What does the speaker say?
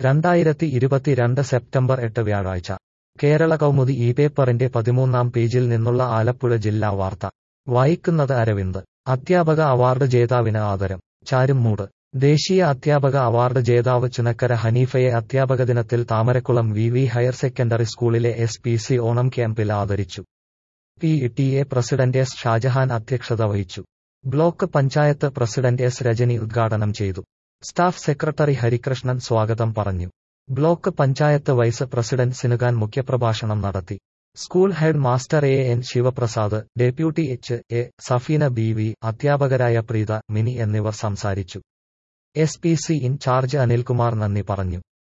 രണ്ടായിരത്തി ഇരുപത്തിരണ്ട് സെപ്റ്റംബർ എട്ട് വ്യാഴാഴ്ച കേരള കൗമുദി ഈ പേപ്പറിന്റെ പതിമൂന്നാം പേജിൽ നിന്നുള്ള ആലപ്പുഴ ജില്ലാ വാർത്ത വായിക്കുന്നത് അരവിന്ദ് അധ്യാപക അവാർഡ് ജേതാവിന് ആദരം ചാരുമ്മൂട് ദേശീയ അധ്യാപക അവാർഡ് ജേതാവ് ചുനക്കര ഹനീഫയെ അധ്യാപക ദിനത്തിൽ Thamarakkulam V V higher secondary സ്കൂളിലെ എസ് പി സി ഓണം ക്യാമ്പിൽ ആദരിച്ചു P T A president S Shajahan അധ്യക്ഷത വഹിച്ചു block panchayat president S Rajani ഉദ്ഘാടനം ചെയ്തു സ്റ്റാഫ് സെക്രട്ടറി ഹരികൃഷ്ണൻ സ്വാഗതം പറഞ്ഞു block panchayat vice president Sinukan മുഖ്യപ്രഭാഷണം നടത്തി school head master A N Sivaprasad deputy H A Safeena B V അധ്യാപകരായ പ്രീത മിനി എന്നിവർ സംസാരിച്ചു S P C incharge Anilkumar നന്ദി പറഞ്ഞു